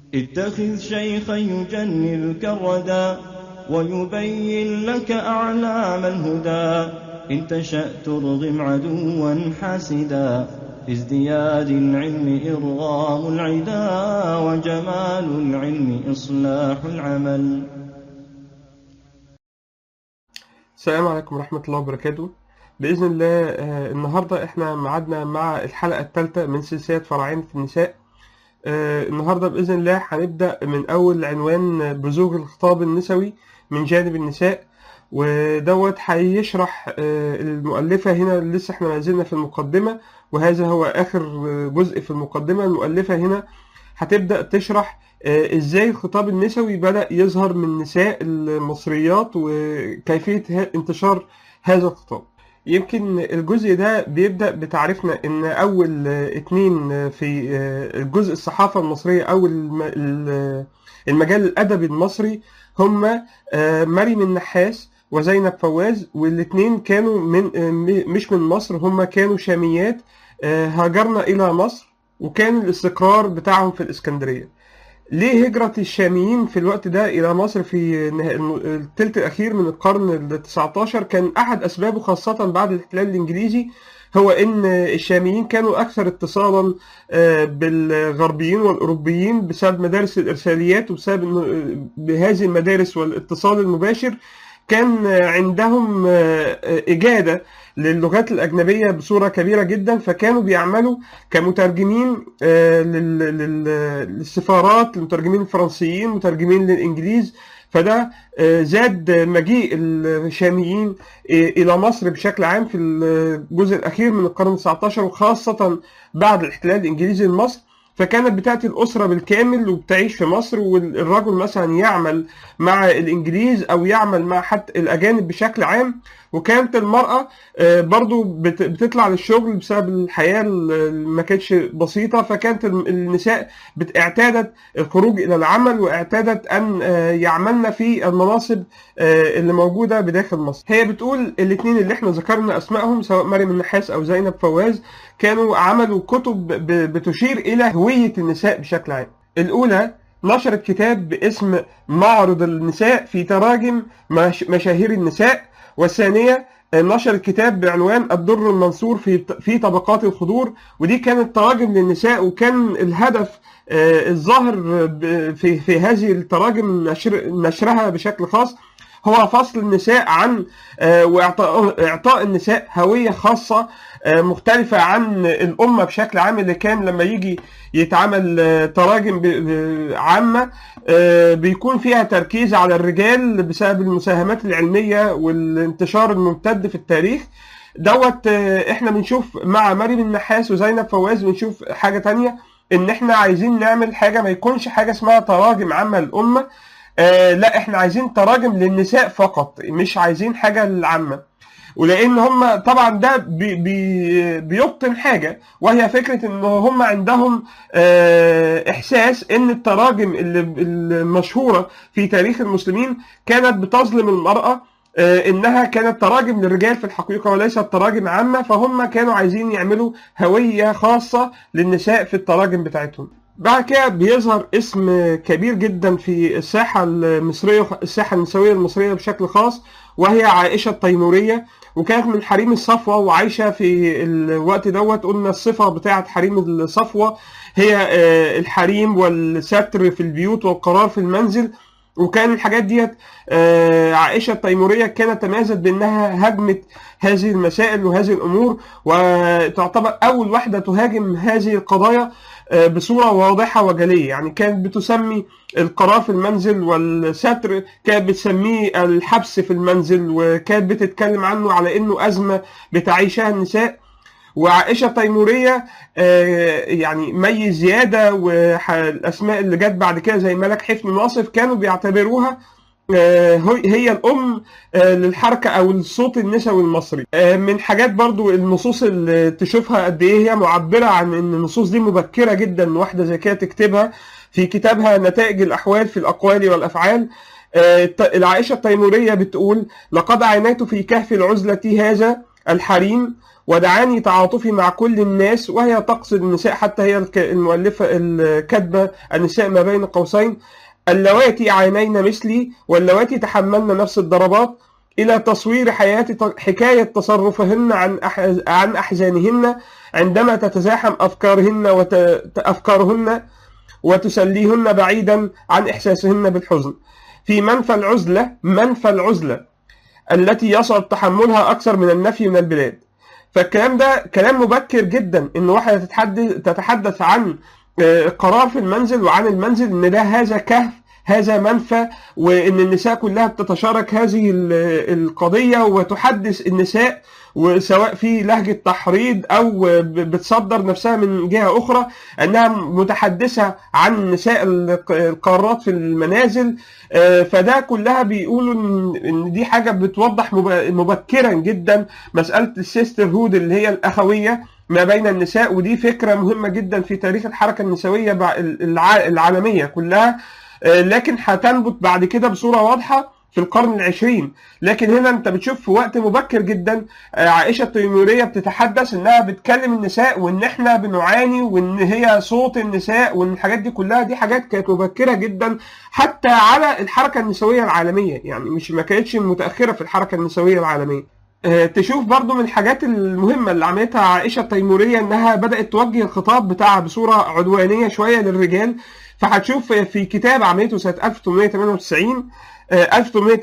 اتخذ شيخا يجنلك الردى ويبين لك أعلام الهدى إن تشأ ترغم عدوا حاسدا في ازدياد العلم إرغام العدا وجمال العلم إصلاح العمل السلام عليكم ورحمة الله وبركاته بإذن الله آه، النهاردة إحنا معادنا مع الحلقة الثالثة من سلسلة فرعين في النساء آه، النهاردة بإذن الله هنبدأ من أول عنوان بزوج الخطاب النسوي من جانب النساء ودوت هيشرح آه، المؤلفة هنا لسه احنا ما زلنا في المقدمة وهذا هو آخر جزء في المقدمة المؤلفة هنا هتبدأ تشرح آه، ازاي الخطاب النسوي بدأ يظهر من نساء المصريات وكيفية ه- انتشار هذا الخطاب يمكن الجزء ده بيبدأ بتعريفنا ان اول آه، اتنين آه، في آه، الجزء الصحافة المصرية او الم- ال- المجال الادبي المصري هما آه، مريم النحاس وزينب فواز والاتنين كانوا من آه، م- مش من مصر هما كانوا شاميات آه، هاجرنا الى مصر وكان الاستقرار بتاعهم في الاسكندرية ليه هجرة الشاميين في الوقت ده إلى مصر في نه- الم- الثلث الأخير من القرن ال 19 كان أحد أسبابه خاصة بعد الاحتلال الإنجليزي هو إن الشاميين كانوا أكثر اتصالا آه، بالغربيين والأوروبيين بسبب مدارس الإرساليات وبسبب إنه بهذه المدارس والاتصال المباشر كان عندهم آه، إجادة للغات الأجنبية بصورة كبيرة جدا فكانوا بيعملوا كمترجمين آه، لل- لل- للسفارات المترجمين الفرنسيين مترجمين للإنجليز فده آه، زاد مجيء الشاميين آه، إلى مصر بشكل عام في الجزء الأخير من القرن ال19 وخاصة بعد الاحتلال الإنجليزي لمصر فكانت بتأتي الأسرة بالكامل وبتعيش في مصر والرجل مثلا يعمل مع الإنجليز أو يعمل مع حتى الأجانب بشكل عام وكانت المرأة آه، برضو بت- بتطلع للشغل بسبب الحياة اللي ما كانتش بسيطة فكانت الم- النساء بت- اعتادت الخروج إلى العمل واعتادت أن آه، يعملن في المناصب آه، اللي موجودة بداخل مصر هي بتقول الاثنين اللي احنا ذكرنا أسمائهم سواء مريم النحاس أو زينب فواز كانوا عملوا كتب ب- بتشير إلى هوية النساء بشكل عام الأولى نشرت كتاب باسم معرض النساء في تراجم مش- مشاهير النساء والثانية نشرت كتاب بعنوان الدر المنصور في في طبقات الخضور ودي كانت تراجم للنساء وكان الهدف آه، الظاهر ب- في في هذه التراجم نشر نشرها بشكل خاص هو فصل النساء عن آه، واعطاء اعطاء النساء هويه خاصه آه، مختلفه عن الامه بشكل عام اللي كان لما يجي يتعمل آه، تراجم ب- ب- عامه آه، بيكون فيها تركيز على الرجال بسبب المساهمات العلميه والانتشار الممتد في التاريخ دوت آه، احنا بنشوف مع مريم النحاس وزينب فواز بنشوف حاجه تانية ان احنا عايزين نعمل حاجه ما يكونش حاجه اسمها تراجم عامه للامه آه لا احنا عايزين تراجم للنساء فقط مش عايزين حاجه للعامه ولان هم طبعا ده بي بي بيبطن حاجه وهي فكره ان هم عندهم آه، احساس ان التراجم اللي المشهوره في تاريخ المسلمين كانت بتظلم المراه آه، انها كانت تراجم للرجال في الحقيقه وليست تراجم عامه فهم كانوا عايزين يعملوا هويه خاصه للنساء في التراجم بتاعتهم بعد كده بيظهر اسم كبير جدا في الساحه المصريه الساحه النسويه المصريه بشكل خاص وهي عائشه التيموريه وكانت من حريم الصفوه وعايشه في الوقت دوت قلنا الصفه بتاعه حريم الصفوه هي آه، الحريم والستر في البيوت والقرار في المنزل وكان الحاجات ديت آه، عائشه التيموريه كانت تميزت بانها هاجمت هذه المسائل وهذه الامور وتعتبر اول واحده تهاجم هذه القضايا آه، بصوره واضحه وجليه يعني كانت بتسمي القرار في المنزل والستر كانت بتسميه الحبس في المنزل وكانت بتتكلم عنه على انه ازمه بتعيشها النساء وعائشه التيموريه آه، يعني مي زياده والاسماء اللي جت بعد كده زي ملك حفني ناصف كانوا بيعتبروها آه، هي هي الام آه، للحركه او الصوت النسوي المصري آه، من حاجات برضو النصوص اللي تشوفها قد ايه هي معبره عن ان النصوص دي مبكره جدا واحده زي كده تكتبها في كتابها نتائج الاحوال في الاقوال والافعال آه، العائشه التيموريه بتقول لقد عانيت في كهف العزله هذا الحريم ودعاني تعاطفي مع كل الناس وهي تقصد النساء حتى هي الك- المؤلفة الكاتبة النساء ما بين قوسين اللواتي عانين مثلي واللواتي تحملن نفس الضربات إلى تصوير حياة حكاية تصرفهن عن أح- عن أحزانهن عندما تتزاحم أفكارهن وأفكارهن وتسليهن بعيدا عن إحساسهن بالحزن في منفى العزلة منفى العزلة التي يصعب تحملها أكثر من النفي من البلاد فالكلام ده كلام مبكر جدا ان واحده تتحدث تتحدث عن آه، قرار في المنزل وعن المنزل ان ده هذا كهف هذا منفى وان النساء كلها بتتشارك هذه ال- القضيه وتحدث النساء وسواء في لهجه تحريض او ب- بتصدر نفسها من جهه اخرى انها متحدثه عن نساء الق- القارات في المنازل آه، فده كلها بيقولوا إن- ان دي حاجه بتوضح مب- مبكرا جدا مساله السيستر هود اللي هي الاخويه ما بين النساء ودي فكره مهمه جدا في تاريخ الحركه النسويه بع- الع- العالميه كلها آه، لكن هتنبت بعد كده بصوره واضحه في القرن العشرين لكن هنا انت بتشوف في وقت مبكر جدا آه، عائشه التيموريه بتتحدث انها بتكلم النساء وان احنا بنعاني وان هي صوت النساء وان الحاجات دي كلها دي حاجات كانت مبكره جدا حتى على الحركه النسويه العالميه يعني مش ما كانتش متاخره في الحركه النسويه العالميه آه، تشوف برضو من الحاجات المهمة اللي عملتها عائشة التيمورية انها بدأت توجه الخطاب بتاعها بصورة عدوانية شوية للرجال فهتشوف في كتاب عملته سنة 1898 آه،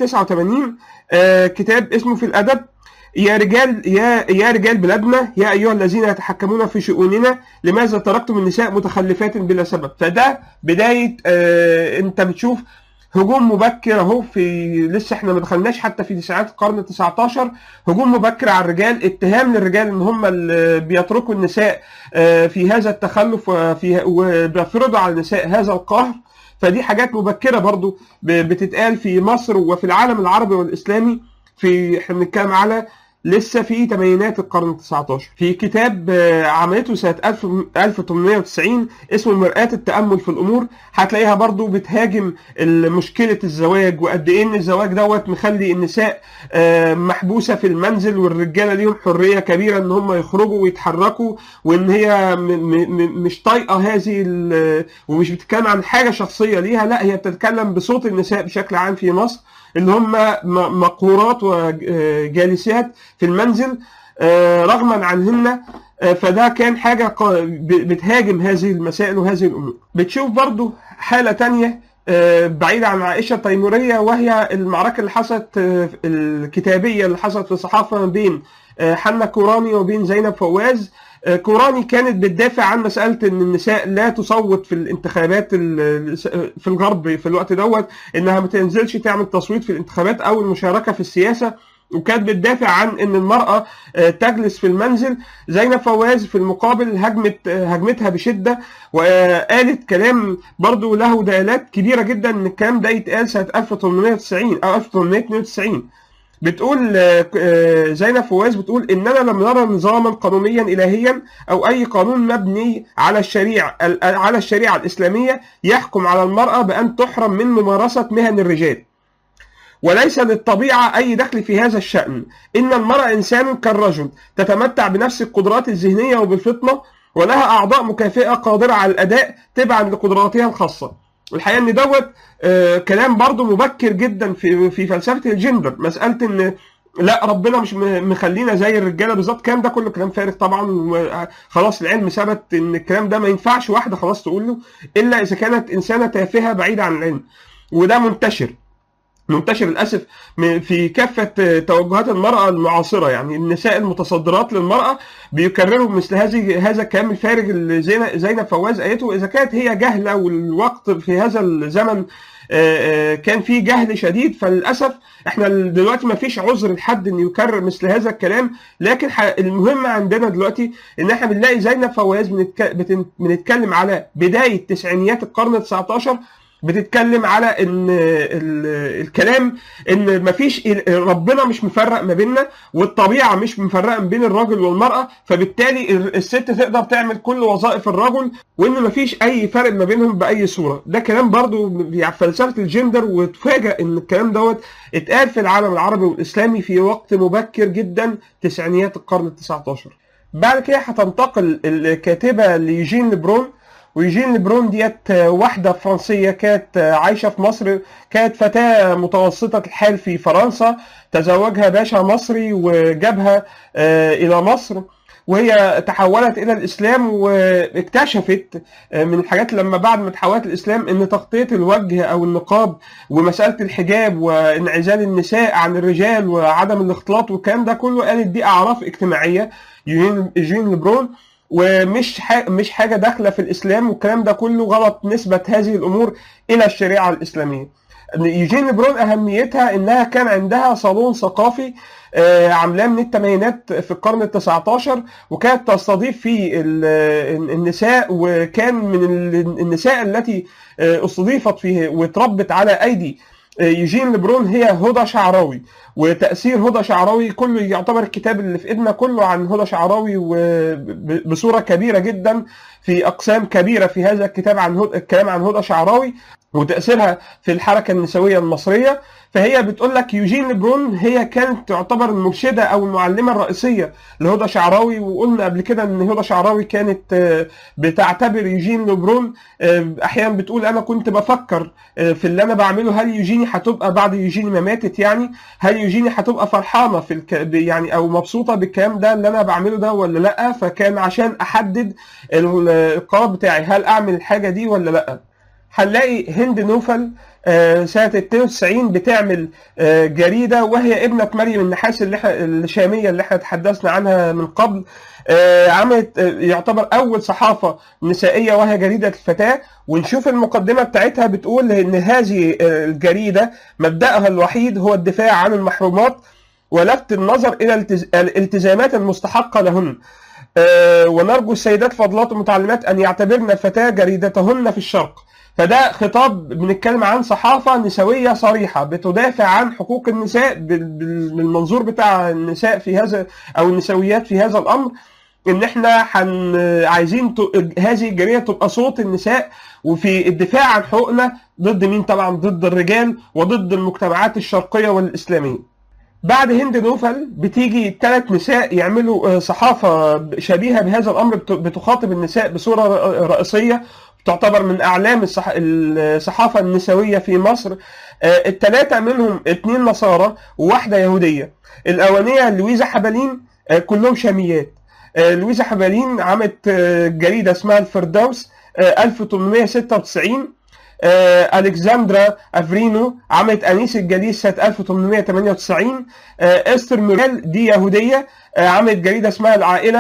1889 آه، كتاب اسمه في الأدب يا رجال يا يا رجال بلادنا يا ايها الذين يتحكمون في شؤوننا لماذا تركتم النساء متخلفات بلا سبب فده بدايه آه انت بتشوف هجوم مبكر اهو في لسه احنا ما دخلناش حتى في تسعينات القرن ال 19 هجوم مبكر على الرجال اتهام للرجال ان هم اللي بيتركوا النساء آه، في هذا التخلف وفي وبيفرضوا على النساء هذا القهر فدي حاجات مبكره برضو ب- بتتقال في مصر وفي العالم العربي والاسلامي في احنا بنتكلم على لسه في تمانينات القرن ال 19 في كتاب آه، عملته سنة 1000 1890 اسمه مرآة التأمل في الأمور هتلاقيها برضو بتهاجم ال- مشكلة الزواج وقد إيه إن الزواج دوت مخلي النساء آه، محبوسة في المنزل والرجالة ليهم حرية كبيرة إن هم يخرجوا ويتحركوا وإن هي م- م- م- مش طايقة هذه ال- ومش بتتكلم عن حاجة شخصية ليها لا هي بتتكلم بصوت النساء بشكل عام في مصر اللي هم م- مقهورات وجالسات في المنزل آه، رغما عنهن آه، فده كان حاجة ق- ب- بتهاجم هذه المسائل وهذه الأمور بتشوف برضو حالة تانية آه، بعيدة عن عائشة التيمورية وهي المعركة اللي حصلت آه، الكتابية اللي حصلت في الصحافة بين آه، حنا كوراني وبين زينب فواز آه، كوراني كانت بتدافع عن مسألة إن النساء لا تصوت في الانتخابات ال- في الغرب في الوقت دوت إنها ما تنزلش تعمل تصويت في الانتخابات أو المشاركة في السياسة وكانت بتدافع عن ان المراه آه، تجلس في المنزل زينب فواز في المقابل هجمت آه، هجمتها بشده وقالت كلام برضو له دلالات كبيره جدا ان الكلام ده يتقال سنه 1890 او 1892 بتقول آه، آه، زينب فواز بتقول اننا لم نرى نظاما قانونيا الهيا او اي قانون مبني على الشريعه ال- على الشريعه الاسلاميه يحكم على المراه بان تحرم من ممارسه مهن الرجال وليس للطبيعة أي دخل في هذا الشأن إن المرأة إنسان كالرجل تتمتع بنفس القدرات الذهنية وبالفطنة ولها أعضاء مكافئة قادرة على الأداء تبعا لقدراتها الخاصة الحقيقة إن دوت آه كلام برضو مبكر جدا في في فلسفة الجندر مسألة إن لا ربنا مش م- مخلينا زي الرجاله بالظبط الكلام ده كله كلام فارغ طبعا خلاص العلم ثبت ان الكلام ده ما ينفعش واحده خلاص تقول له الا اذا كانت انسانه تافهه بعيده عن العلم وده منتشر منتشر للاسف م- في كافه توجهات المراه المعاصره يعني النساء المتصدرات للمراه بيكرروا مثل هذه هذا الكلام الفارغ اللي زينب زينب فواز قالته اذا كانت هي جاهله والوقت في هذا الزمن آه، آه، كان في جهل شديد فللاسف احنا دلوقتي ما فيش عذر لحد انه يكرر مثل هذا الكلام لكن ح- المهم عندنا دلوقتي ان احنا بنلاقي زينب فواز بنتك- بتن- بنتكلم على بدايه تسعينيات القرن ال 19 بتتكلم على ان ال- الكلام ان مفيش ربنا مش مفرق ما بيننا والطبيعه مش مفرقه ما بين الراجل والمراه فبالتالي ال- الست تقدر تعمل كل وظائف الرجل وان مفيش اي فرق ما بينهم باي صوره ده كلام برضو في فلسفه الجندر وتفاجئ ان الكلام دوت اتقال في العالم العربي والاسلامي في وقت مبكر جدا تسعينيات القرن ال19 بعد كده هتنتقل الكاتبه ليجين لبرون ويجين لبرون ديت واحدة فرنسية كانت عايشة في مصر كانت فتاة متوسطة الحال في فرنسا تزوجها باشا مصري وجابها آه، إلى مصر وهي تحولت إلى الإسلام واكتشفت آه، من الحاجات لما بعد ما تحولت الإسلام إن تغطية الوجه أو النقاب ومسألة الحجاب وانعزال النساء عن الرجال وعدم الاختلاط والكلام ده كله قالت دي أعراف اجتماعية يوجين يوجين لبرون ومش ح- مش حاجه داخله في الاسلام والكلام ده كله غلط نسبه هذه الامور الى الشريعه الاسلاميه. يوجين لبرون اهميتها انها كان عندها صالون ثقافي آه، عاملاه من الثمانينات في القرن ال 19 وكانت تستضيف فيه ال- النساء وكان من ال- النساء التي آه، استضيفت فيه وتربت على ايدي آه، يوجين لبرون هي هدى شعراوي وتأثير هدى شعراوي كله يعتبر الكتاب اللي في ايدنا كله عن هدى شعراوي وب- بصورة كبيرة جدا في أقسام كبيرة في هذا الكتاب عن هدى الكلام عن هدى شعراوي وتأثيرها في الحركة النسوية المصرية فهي بتقول لك يوجين لبرون هي كانت تعتبر المرشدة أو المعلمة الرئيسية لهدى شعراوي وقلنا قبل كده إن هدى شعراوي كانت آه، بتعتبر يوجين لبرون آه، أحيانا بتقول أنا كنت بفكر آه، في اللي أنا بعمله هل يوجيني هتبقى بعد يوجيني ما ماتت يعني هل يوجيني هتبقى فرحانة في الك... يعني أو مبسوطة بالكلام ده اللي أنا بعمله ده ولا لأ فكان عشان أحدد ال- القرار بتاعي هل أعمل الحاجة دي ولا لأ هنلاقي هند نوفل آه، سنة 92 بتعمل آه، جريدة وهي ابنة مريم النحاس اللي احنا الشامية اللي احنا تحدثنا عنها من قبل آه، عملت آه، يعتبر أول صحافة نسائية وهي جريدة الفتاة ونشوف المقدمة بتاعتها بتقول إن هذه آه، الجريدة مبدأها الوحيد هو الدفاع عن المحرومات ولفت النظر إلى التز- الالتزامات المستحقة لهن آه، ونرجو السيدات فاضلات المتعلمات أن يعتبرن الفتاة جريدتهن في الشرق فده خطاب بنتكلم عن صحافة نسوية صريحة بتدافع عن حقوق النساء بال- بال- بالمنظور بتاع النساء في هذا أو النسويات في هذا الأمر إن إحنا حن عايزين ت- هذه الجريدة تبقى صوت النساء وفي الدفاع عن حقوقنا ضد مين طبعا ضد الرجال وضد المجتمعات الشرقية والإسلامية بعد هند نوفل بتيجي ثلاث نساء يعملوا آه، صحافة شبيهة بهذا الأمر بت- بتخاطب النساء بصورة ر- رئيسية تعتبر من أعلام الصح... الصحافة النسوية في مصر الثلاثة منهم اثنين نصارى وواحدة يهودية الأولانية لويزا حبالين آه، كلهم شاميات آه، لويزا حبالين عملت آه، جريدة اسمها الفردوس آه، 1896 آه، ألكسندرا أفرينو عملت أنيس الجليس سنة 1898 آه، إستر موريل دي يهودية آه، عملت جريدة اسمها العائلة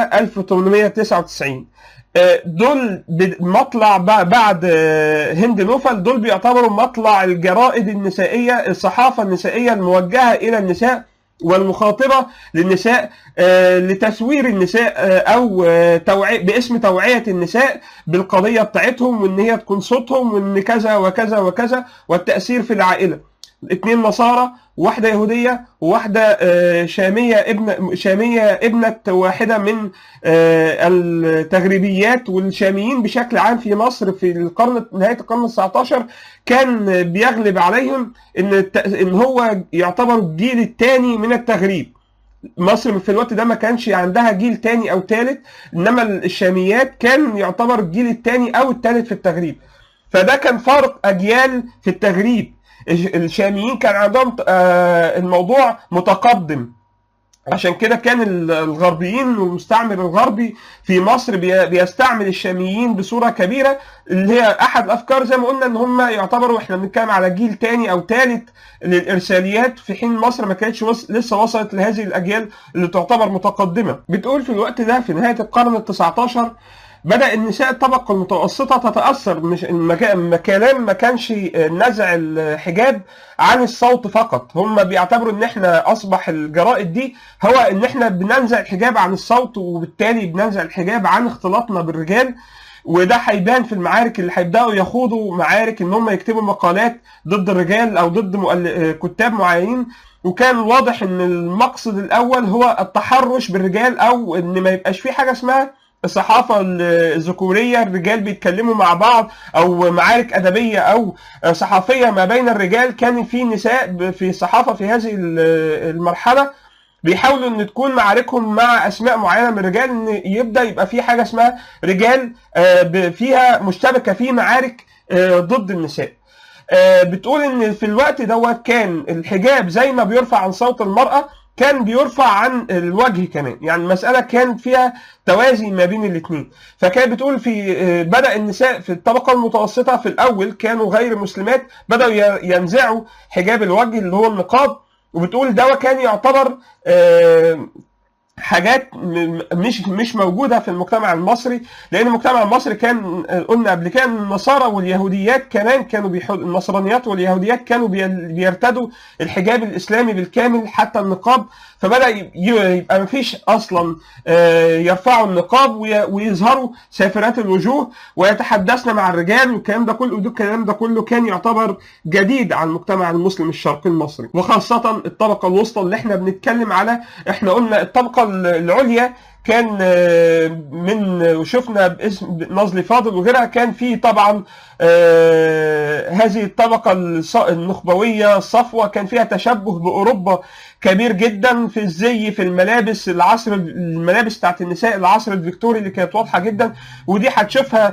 1899 آه، دول ب- مطلع ب- بعد آه، هند نوفل دول بيعتبروا مطلع الجرائد النسائية الصحافة النسائية الموجهة إلى النساء والمخاطبة للنساء آه، لتسوير النساء آه، أو آه، توعي باسم توعية النساء بالقضية بتاعتهم وإن هي تكون صوتهم وإن كذا وكذا وكذا والتأثير في العائلة اتنين نصارى واحدة يهودية وواحدة آه، شامية ابن شامية ابنة واحدة من آه، التغريبيات والشاميين بشكل عام في مصر في القرن نهاية القرن ال 19 كان بيغلب عليهم ان الت- ان هو يعتبر الجيل الثاني من التغريب مصر في الوقت ده ما كانش عندها جيل تاني او تالت انما الشاميات كان يعتبر الجيل الثاني او الثالث في التغريب فده كان فرق اجيال في التغريب الش- الشاميين كان عندهم آه، الموضوع متقدم عشان كده كان ال- الغربيين والمستعمر الغربي في مصر بي- بيستعمل الشاميين بصوره كبيره اللي هي احد الافكار زي ما قلنا ان هم يعتبروا احنا بنتكلم على جيل تاني او ثالث للارساليات في حين مصر ما كانتش وص... لسه وصلت لهذه الاجيال اللي تعتبر متقدمه بتقول في الوقت ده في نهايه القرن ال 19 بدأ النساء الطبقة المتوسطة تتأثر مش المكا- الكلام ما كانش نزع الحجاب عن الصوت فقط هم بيعتبروا ان احنا اصبح الجرائد دي هو ان احنا بننزع الحجاب عن الصوت وبالتالي بننزع الحجاب عن اختلاطنا بالرجال وده هيبان في المعارك اللي هيبداوا يخوضوا معارك ان هم يكتبوا مقالات ضد الرجال او ضد مؤل... كتاب معينين وكان واضح ان المقصد الاول هو التحرش بالرجال او ان ما يبقاش في حاجه اسمها الصحافه الذكوريه الرجال بيتكلموا مع بعض او معارك ادبيه او صحفيه ما بين الرجال كان في نساء في الصحافه في هذه المرحله بيحاولوا ان تكون معاركهم مع اسماء معينه من الرجال ان يبدا يبقى في حاجه اسمها رجال فيها مشتبكه في معارك ضد النساء بتقول ان في الوقت دوت كان الحجاب زي ما بيرفع عن صوت المراه كان بيرفع عن الوجه كمان يعني المسألة كان فيها توازي ما بين الاثنين فكانت بتقول في بدأ النساء في الطبقة المتوسطة في الأول كانوا غير مسلمات بدأوا ينزعوا حجاب الوجه اللي هو النقاب وبتقول ده كان يعتبر حاجات مش مش موجوده في المجتمع المصري لان المجتمع المصري كان قلنا قبل كده النصارى واليهوديات كمان كانوا بيحول النصرانيات واليهوديات كانوا بيرتدوا الحجاب الاسلامي بالكامل حتى النقاب فبدا يبقى مفيش اصلا يرفعوا النقاب ويظهروا سافرات الوجوه ويتحدثن مع الرجال والكلام ده كله الكلام ده كله كان يعتبر جديد على المجتمع المسلم الشرقي المصري وخاصه الطبقه الوسطى اللي احنا بنتكلم على احنا قلنا الطبقه العليا كان من وشفنا باسم نظلي فاضل وغيرها كان في طبعا هذه الطبقة النخبوية الصفوة كان فيها تشبه بأوروبا كبير جدا في الزي في الملابس العصر الملابس بتاعت النساء العصر الفيكتوري اللي كانت واضحة جدا ودي هتشوفها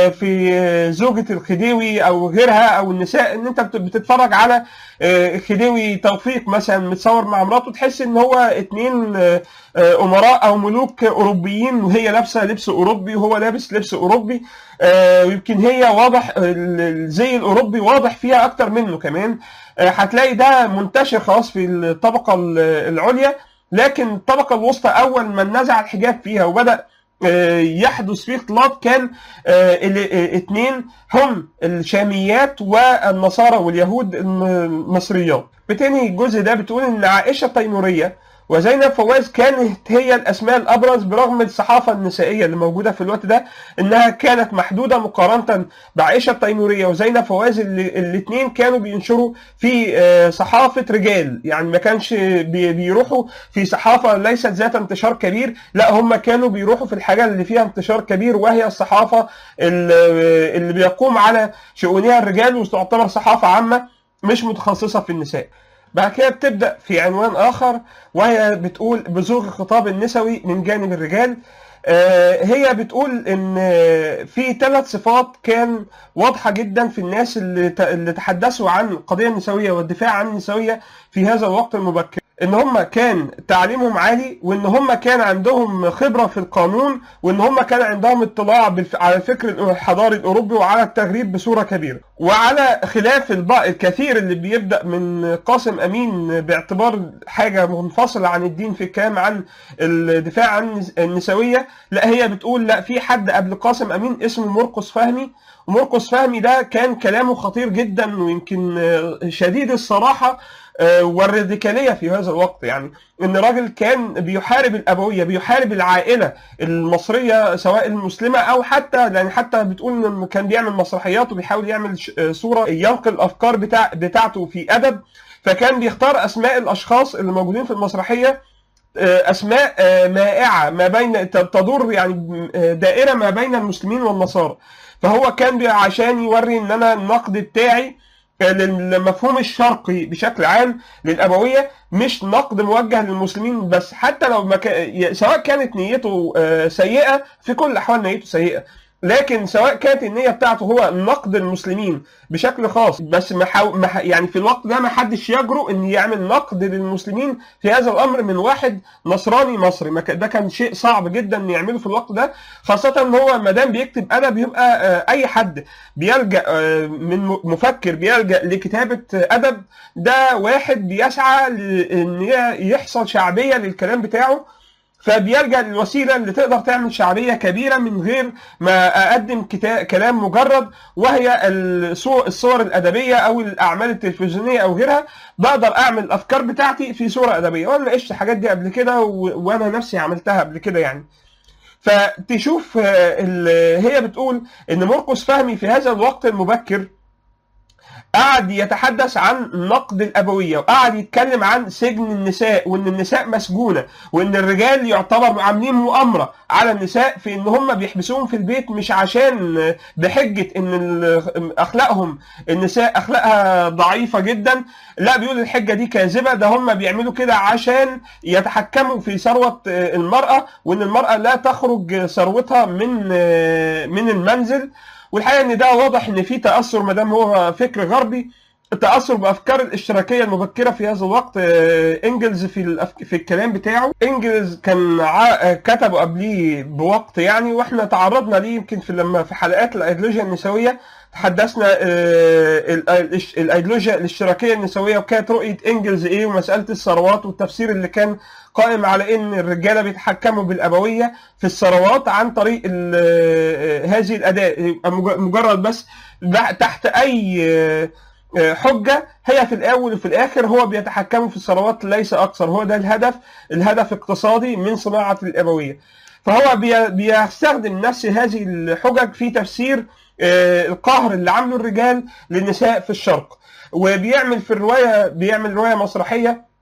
في زوجة الخديوي أو غيرها أو النساء إن أنت بتتفرج على الخديوي توفيق مثلا متصور مع مراته تحس إن هو اتنين أمراء أو ملوك أوروبيين وهي لابسة لبس أوروبي وهو لابس لبس أوروبي ويمكن هي واضح الزي الأوروبي واضح فيها أكتر منه كمان هتلاقي ده منتشر خلاص في الطبقة العليا لكن الطبقة الوسطى أول ما نزع الحجاب فيها وبدأ يحدث فيه اختلاط كان الاثنين هم الشاميات والنصارى واليهود المصريات بتنهي الجزء ده بتقول ان عائشه التيموريه وزينب فواز كانت هي الاسماء الابرز برغم الصحافه النسائيه اللي موجوده في الوقت ده انها كانت محدوده مقارنه بعائشه التيموريه وزينب فواز اللي الاثنين كانوا بينشروا في صحافه رجال يعني ما كانش بيروحوا في صحافه ليست ذات انتشار كبير لا هم كانوا بيروحوا في الحاجه اللي فيها انتشار كبير وهي الصحافه اللي بيقوم على شؤونها الرجال وتعتبر صحافه عامه مش متخصصه في النساء بعد كده بتبدا في عنوان اخر وهي بتقول بزوغ الخطاب النسوي من جانب الرجال هي بتقول ان في ثلاث صفات كان واضحه جدا في الناس اللي اللي تحدثوا عن القضيه النسويه والدفاع عن النسويه في هذا الوقت المبكر ان هم كان تعليمهم عالي وان هم كان عندهم خبره في القانون وان هم كان عندهم اطلاع على الفكر الحضاري الاوروبي وعلى التغريب بصوره كبيره وعلى خلاف الكثير اللي بيبدا من قاسم امين باعتبار حاجه منفصله عن الدين في الكلام عن الدفاع عن النسويه لا هي بتقول لا في حد قبل قاسم امين اسمه مرقس فهمي ومرقس فهمي ده كان كلامه خطير جدا ويمكن شديد الصراحه والراديكاليه في هذا الوقت يعني ان راجل كان بيحارب الابويه بيحارب العائله المصريه سواء المسلمه او حتى يعني حتى بتقول انه كان بيعمل مسرحيات وبيحاول يعمل صوره ينقل الافكار بتاع بتاعته في ادب فكان بيختار اسماء الاشخاص اللي موجودين في المسرحيه اسماء مائعه ما بين تدور يعني دائره ما بين المسلمين والنصارى فهو كان عشان يوري ان انا النقد بتاعي للمفهوم الشرقي بشكل عام للابويه مش نقد موجه للمسلمين بس حتى لو ما كان سواء كانت نيته سيئه في كل الاحوال نيته سيئه لكن سواء كانت النيه بتاعته هو نقد المسلمين بشكل خاص بس محاو... مح... يعني في الوقت ده ما حدش يجرؤ ان يعمل نقد للمسلمين في هذا الامر من واحد نصراني مصري ما ك... ده كان شيء صعب جدا ان يعمله في الوقت ده خاصه ان هو ما دام بيكتب ادب يبقى اي حد بيلجا من مفكر بيلجا لكتابه ادب ده واحد بيسعى ان يحصل شعبيه للكلام بتاعه فبيلجا للوسيله اللي تقدر تعمل شعبيه كبيره من غير ما اقدم كلام مجرد وهي الصور الادبيه او الاعمال التلفزيونيه او غيرها بقدر اعمل الافكار بتاعتي في صوره ادبيه وانا ناقشت الحاجات دي قبل كده وانا نفسي عملتها قبل كده يعني فتشوف آه، ال- هي بتقول ان مرقس فهمي في هذا الوقت المبكر قعد يتحدث عن نقد الابويه وقعد يتكلم عن سجن النساء وان النساء مسجونه وان الرجال يعتبر عاملين مؤامره على النساء في ان هم بيحبسوهم في البيت مش عشان بحجه ان ال- اخلاقهم النساء اخلاقها ضعيفه جدا لا بيقول الحجه دي كاذبه ده هم بيعملوا كده عشان يتحكموا في ثروه المراه وان المراه لا تخرج ثروتها من من المنزل والحقيقه ان ده واضح ان في تاثر ما دام هو فكر غربي التاثر بافكار الاشتراكيه المبكره في هذا الوقت آه، انجلز في الأف- في الكلام بتاعه انجلز كان ع- كتبه قبليه بوقت يعني واحنا تعرضنا ليه يمكن في لما في حلقات الايديولوجيا النسويه تحدثنا آه، ال- الإش- الايديولوجيا الاشتراكيه النسويه وكانت رؤيه انجلز ايه ومساله الثروات والتفسير اللي كان قائم على ان الرجاله بيتحكموا بالابويه في الثروات عن طريق ال- آه، هذه الاداه يبقى مج- مجرد بس بع- تحت اي آه، آه، حجه هي في الاول وفي الاخر هو بيتحكموا في الثروات ليس اكثر هو ده الهدف الهدف اقتصادي من صناعه الابويه فهو بي- بيستخدم نفس هذه الحجج في تفسير آه، القهر اللي عامله الرجال للنساء في الشرق وبيعمل في الروايه بيعمل روايه مسرحيه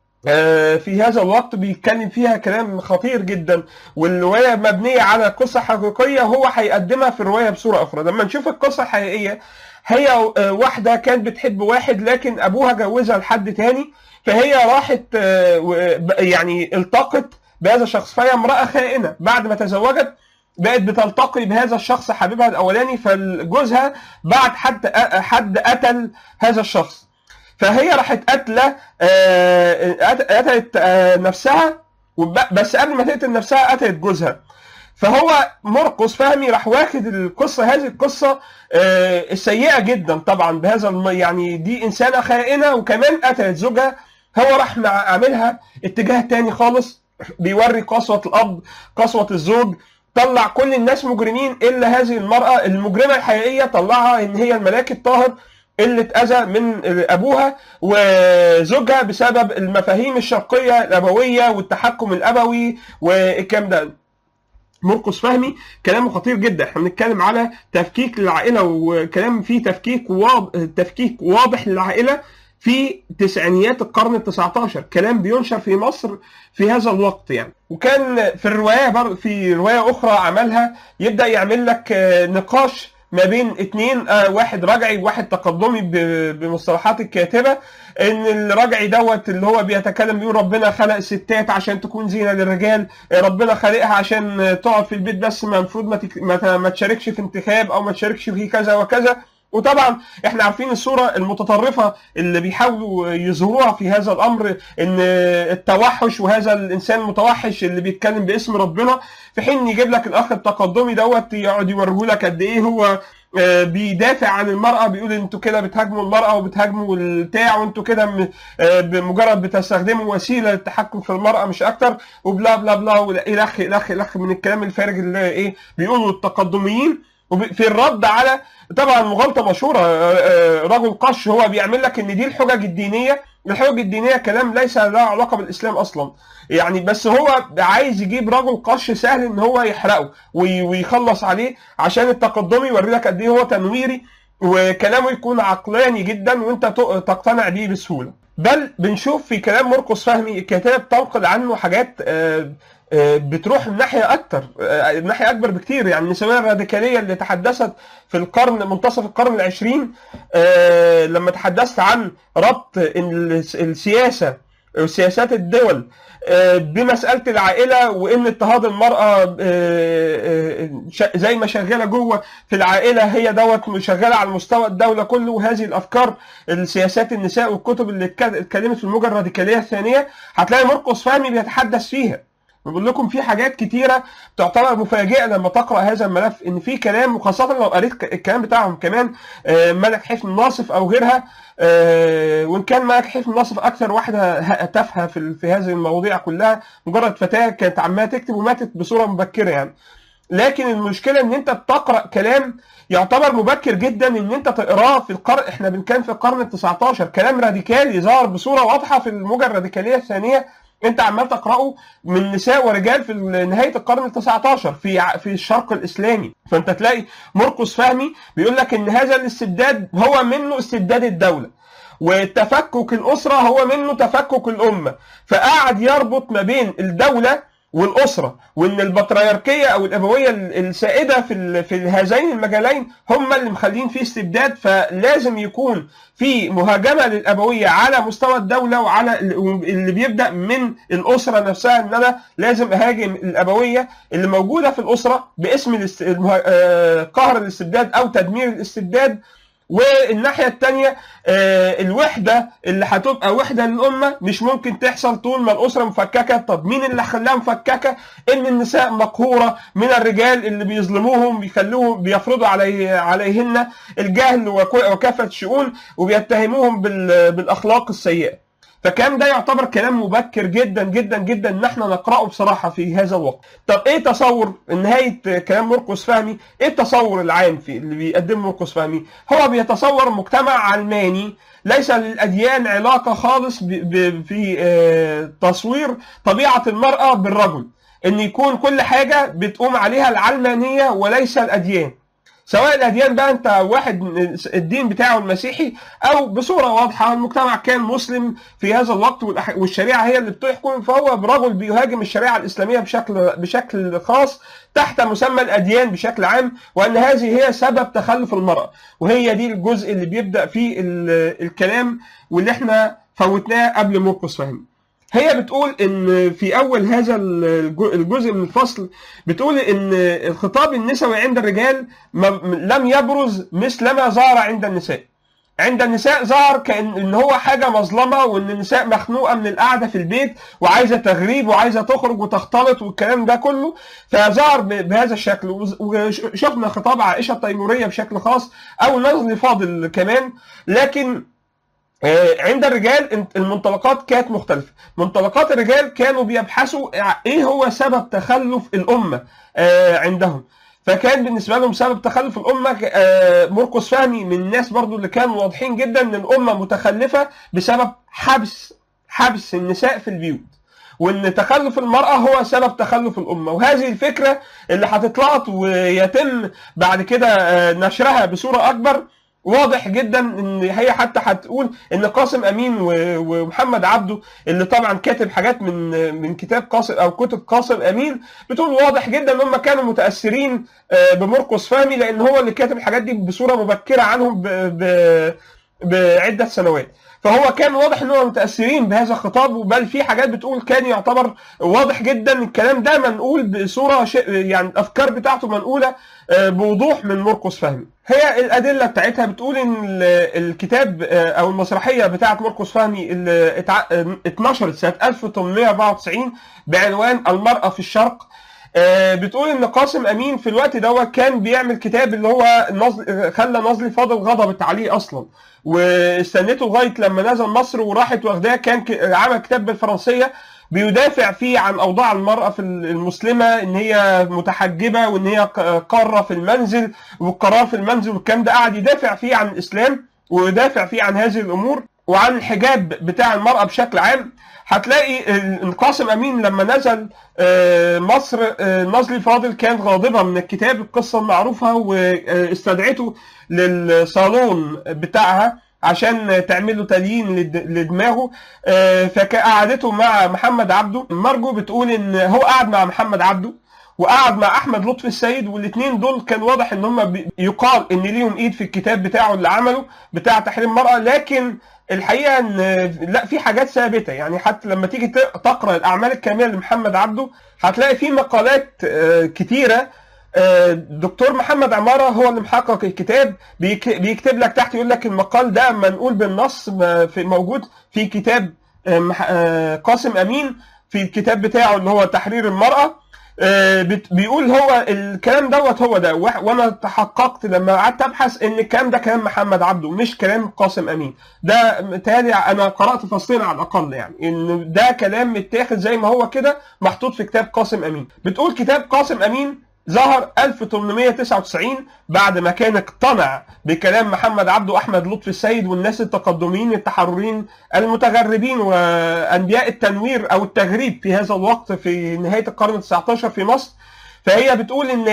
آه، في هذا الوقت بيتكلم فيها كلام خطير جدا والروايه مبنيه على قصه حقيقيه هو هيقدمها في الروايه بصوره اخرى لما نشوف القصه الحقيقيه هي آه، واحده كانت بتحب واحد لكن ابوها جوزها لحد تاني فهي راحت آه، و- ب- يعني التقت بهذا الشخص فهي امراه خائنه بعد ما تزوجت بقت بتلتقي بهذا الشخص حبيبها الاولاني فجوزها بعد حد حد قتل هذا الشخص فهي راحت قاتله آه، قت- قتلت آه، نفسها وب- بس قبل ما تقتل نفسها قتلت جوزها فهو مرقس فهمي راح واخد القصه هذه القصه آه، السيئه جدا طبعا بهذا الم- يعني دي انسانه خائنه وكمان قتلت زوجها هو راح مع عاملها اتجاه تاني خالص بيوري قسوه الاب قسوه الزوج طلع كل الناس مجرمين الا هذه المراه المجرمه الحقيقيه طلعها ان هي الملاك الطاهر اللي اتأذى من أبوها وزوجها بسبب المفاهيم الشرقية الأبوية والتحكم الأبوي والكلام ده مرقس فهمي كلامه خطير جدا احنا بنتكلم على تفكيك للعائله وكلام فيه تفكيك واضح تفكيك واضح للعائله في تسعينيات القرن ال 19 كلام بينشر في مصر في هذا الوقت يعني وكان في الروايه بر في روايه اخرى عملها يبدا يعمل لك آه، نقاش ما بين اتنين آه، واحد رجعي وواحد تقدمي ب- بمصطلحات الكاتبه ان الرجعي دوت اللي هو بيتكلم بيقول ربنا خلق الستات عشان تكون زينه للرجال ربنا خلقها عشان تقعد في البيت بس ما المفروض ما, تك... ما, ت- ما تشاركش في انتخاب او ما تشاركش في كذا وكذا وطبعا احنا عارفين الصوره المتطرفه اللي بيحاولوا يظهروها في هذا الامر ان التوحش وهذا الانسان المتوحش اللي بيتكلم باسم ربنا في حين يجيب لك الاخ التقدمي دوت يقعد يوريه لك قد ايه هو آه، بيدافع عن المرأة بيقول انتوا كده بتهاجموا المرأة وبتهاجموا البتاع وانتوا كده م- آه، بمجرد بتستخدموا وسيلة للتحكم في المرأة مش أكتر وبلا بلا بلا والإلخ إلخ إلخ من الكلام الفارغ اللي إيه بيقولوا التقدميين وب- في الرد على طبعا مغالطة مشهورة آه، آه، رجل قش هو بيعمل لك ان دي الحجج الدينية الحجج الدينية كلام ليس له علاقة بالإسلام أصلا يعني بس هو عايز يجيب رجل قش سهل ان هو يحرقه وي- ويخلص عليه عشان التقدمي يوري لك قد ايه هو تنويري وكلامه يكون عقلاني جدا وانت ت- تقتنع بيه بسهوله بل بنشوف في كلام مرقس فهمي الكتاب تنقل عنه حاجات آه، آه، بتروح الناحيه اكتر آه، الناحيه اكبر بكتير يعني النسويه الراديكاليه اللي تحدثت في القرن منتصف القرن العشرين آه، لما تحدثت عن ربط ال- السياسه وسياسات الدول آه، بمساله العائله وان اضطهاد المراه آه، آه، ش- زي ما شغاله جوه في العائله هي دوت شغاله على مستوى الدوله كله وهذه الافكار السياسات النساء والكتب اللي اتك- اتكلمت في الموجه الراديكاليه الثانيه هتلاقي مرقس فهمي بيتحدث فيها بقول لكم في حاجات كتيره تعتبر مفاجئه لما تقرا هذا الملف ان في كلام وخاصه لو قريت ك- الكلام بتاعهم كمان آه، ملك حفن ناصف او غيرها آه، وان كان ملك حفن ناصف اكثر واحده ه- تافهه في ال- في هذه المواضيع كلها مجرد فتاه كانت عماله تكتب وماتت بصوره مبكره يعني لكن المشكله ان انت تقرا كلام يعتبر مبكر جدا ان انت تقراه في القرن احنا بنتكلم في القرن ال 19 كلام راديكالي ظهر بصوره واضحه في الموجه الراديكاليه الثانيه انت عمال تقراه من نساء ورجال في نهايه القرن ال 19 في في الشرق الاسلامي فانت تلاقي مرقس فهمي بيقول لك ان هذا الاستبداد هو منه استبداد الدوله وتفكك الاسره هو منه تفكك الامه فقعد يربط ما بين الدوله والاسره وان البطريركيه او الابويه السائده في في هذين المجالين هم اللي مخلين فيه استبداد فلازم يكون في مهاجمه للابويه على مستوى الدوله وعلى اللي بيبدا من الاسره نفسها ان انا لازم اهاجم الابويه اللي موجوده في الاسره باسم قهر الاستبداد او تدمير الاستبداد والناحيه الثانيه الوحده اللي هتبقى وحده للامه مش ممكن تحصل طول ما الاسره مفككه طب مين اللي خلاها مفككه ان النساء مقهوره من الرجال اللي بيظلموهم بيخلوهم بيفرضوا علي عليهن الجهل وكافه الشؤون وبيتهموهم بالاخلاق السيئه فكان ده يعتبر كلام مبكر جدا جدا جدا ان احنا نقراه بصراحه في هذا الوقت. طب ايه تصور نهايه كلام مرقس فهمي؟ ايه التصور العام في اللي بيقدمه مرقس فهمي؟ هو بيتصور مجتمع علماني ليس للاديان علاقه خالص في تصوير طبيعه المراه بالرجل. ان يكون كل حاجه بتقوم عليها العلمانيه وليس الاديان. سواء الاديان بقى انت واحد الدين بتاعه المسيحي او بصوره واضحه المجتمع كان مسلم في هذا الوقت والشريعه هي اللي بتحكم فهو برجل بيهاجم الشريعه الاسلاميه بشكل بشكل خاص تحت مسمى الاديان بشكل عام وان هذه هي سبب تخلف المراه وهي دي الجزء اللي بيبدا فيه الكلام واللي احنا فوتناه قبل مرقس فهمي. هي بتقول ان في اول هذا الجزء من الفصل بتقول ان الخطاب النسوي عند الرجال لم يبرز مثل ما ظهر عند النساء عند النساء ظهر كان ان هو حاجه مظلمه وان النساء مخنوقه من القعده في البيت وعايزه تغريب وعايزه تخرج وتختلط والكلام ده كله فظهر بهذا الشكل وشفنا خطاب عائشه التيموريه بشكل خاص او نزل فاضل كمان لكن عند الرجال المنطلقات كانت مختلفة منطلقات الرجال كانوا بيبحثوا ايه هو سبب تخلف الأمة عندهم فكان بالنسبة لهم سبب تخلف الأمة مرقس فهمي من الناس برضو اللي كانوا واضحين جدا ان الأمة متخلفة بسبب حبس حبس النساء في البيوت وان تخلف المرأة هو سبب تخلف الأمة وهذه الفكرة اللي هتتلقط ويتم بعد كده نشرها بصورة أكبر واضح جدا ان هي حتى هتقول ان قاسم امين ومحمد عبده اللي طبعا كاتب حاجات من من كتاب قاسم او كتب قاسم امين بتقول واضح جدا ان هم كانوا متاثرين بمرقس فهمي لان هو اللي كاتب الحاجات دي بصوره مبكره عنهم بعده سنوات فهو كان واضح ان هم متاثرين بهذا الخطاب بل في حاجات بتقول كان يعتبر واضح جدا الكلام ده منقول بصوره يعني الافكار بتاعته منقوله بوضوح من مرقس فهمي هي الادله بتاعتها بتقول ان الكتاب او المسرحيه بتاعه مرقس فهمي اللي اتنشرت سنه 1894 بعنوان المراه في الشرق بتقول ان قاسم امين في الوقت دوت كان بيعمل كتاب اللي هو نزل خلى نزلي فاضل غضبت عليه اصلا واستنيته لغايه لما نزل مصر وراحت واخداه كان عمل كتاب بالفرنسيه بيدافع فيه عن اوضاع المراه في المسلمه ان هي متحجبه وان هي قاره في المنزل والقرار في المنزل والكلام ده قعد يدافع فيه عن الاسلام ويدافع فيه عن هذه الامور وعن الحجاب بتاع المراه بشكل عام هتلاقي قاسم امين لما نزل مصر نزلي فاضل كانت غاضبه من الكتاب القصه المعروفه واستدعته للصالون بتاعها عشان تعمل له تليين لدماغه فقعدته مع محمد عبده مرجو بتقول ان هو قعد مع محمد عبده وقعد مع احمد لطفي السيد والاثنين دول كان واضح ان هم يقال ان ليهم ايد في الكتاب بتاعه اللي عمله بتاع تحريم المراه لكن الحقيقه ان لا في حاجات ثابته يعني حتى لما تيجي تقرا الاعمال الكامله لمحمد عبده هتلاقي في مقالات كتيره دكتور محمد عمارة هو اللي محقق الكتاب بيكتب لك تحت يقول لك المقال ده منقول بالنص في موجود في كتاب قاسم أمين في الكتاب بتاعه اللي هو تحرير المرأة بيقول هو الكلام دوت هو ده وانا تحققت لما قعدت ابحث ان الكلام ده كلام محمد عبده مش كلام قاسم امين ده متهيألي انا قرات فصلين على الاقل يعني ان ده كلام متاخد زي ما هو كده محطوط في كتاب قاسم امين بتقول كتاب قاسم امين ظهر 1899 بعد ما كان اقتنع بكلام محمد عبده واحمد لطفي السيد والناس التقدميين التحررين المتغربين وانبياء التنوير او التغريب في هذا الوقت في نهايه القرن ال19 في مصر فهي بتقول ان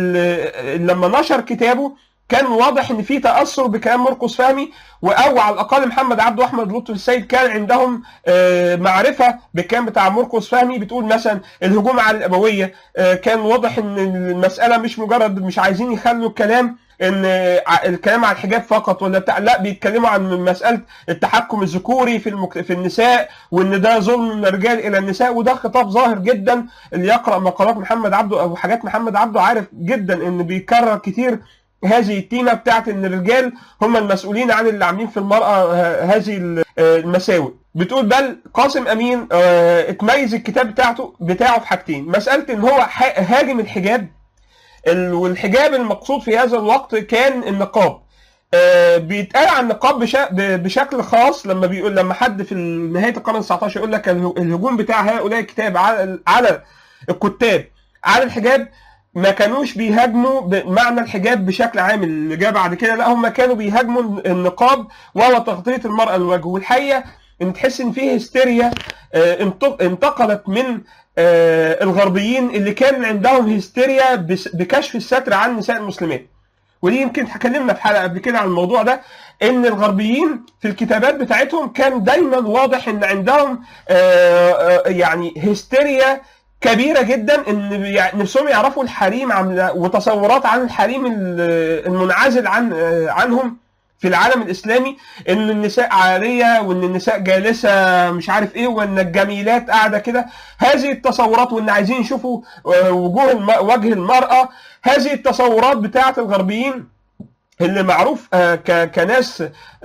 ال- لما نشر كتابه كان واضح ان في تاثر بكلام مرقس فهمي او على الاقل محمد عبده واحمد لطفي السيد كان عندهم آه، معرفه بالكلام بتاع مرقس فهمي بتقول مثلا الهجوم على الابويه آه، كان واضح ان المساله مش مجرد مش عايزين يخلوا الكلام ان ع- الكلام عن الحجاب فقط ولا بتاع لا بيتكلموا عن مساله التحكم الذكوري في المك... في النساء وان ده ظلم من الرجال الى النساء وده خطاب ظاهر جدا اللي يقرا مقالات محمد عبده او حاجات محمد عبده عارف جدا ان بيكرر كتير هذه التيمه بتاعت ان الرجال هم المسؤولين عن اللي عاملين في المراه ه- هذه ال- آه، المساوئ بتقول بل قاسم امين آه، اتميز الكتاب بتاعته بتاعه في حاجتين مساله ان هو ح- هاجم الحجاب ال- والحجاب المقصود في هذا الوقت كان النقاب آه، بيتقال عن النقاب بشا- ب- بشكل خاص لما بيقول لما حد في نهايه القرن ال19 يقول لك اله- الهجوم بتاع هؤلاء الكتاب على على الكتاب على الحجاب ما كانوش بيهاجموا بمعنى الحجاب بشكل عام اللي جاء بعد كده لا هم كانوا بيهاجموا النقاب وهو تغطيه المراه الوجه والحقيقه ان تحس ان فيه هستيريا آه، انتق- انتقلت من آه، الغربيين اللي كان عندهم هستيريا بس- بكشف الستر عن نساء المسلمات ودي يمكن اتكلمنا في حلقه قبل كده عن الموضوع ده ان الغربيين في الكتابات بتاعتهم كان دايما واضح ان عندهم آه، آه، يعني هستيريا كبيره جدا ان يعني نفسهم يعرفوا الحريم عامله وتصورات عن الحريم ال- المنعزل عن آه، عنهم في العالم الاسلامي ان النساء عاريه وان النساء جالسه مش عارف ايه وان الجميلات قاعده كده هذه التصورات وان عايزين يشوفوا آه، وجوه الم- وجه المراه هذه التصورات بتاعه الغربيين اللي معروف آه، ك- كناس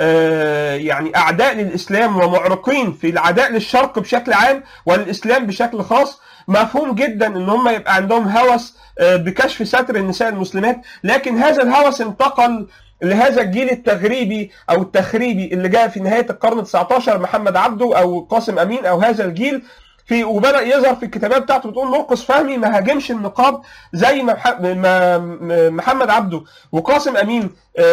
آه، يعني اعداء للاسلام ومعرقين في العداء للشرق بشكل عام والاسلام بشكل خاص مفهوم جدا ان هم يبقى عندهم هوس آه، بكشف ستر النساء المسلمات لكن هذا الهوس انتقل لهذا الجيل التغريبي او التخريبي اللي جاء في نهايه القرن ال 19 محمد عبده او قاسم امين او هذا الجيل في وبدا يظهر في الكتابات بتاعته بتقول مرقس فهمي ما هاجمش النقاب زي ما مح- ما- ما محمد عبده وقاسم امين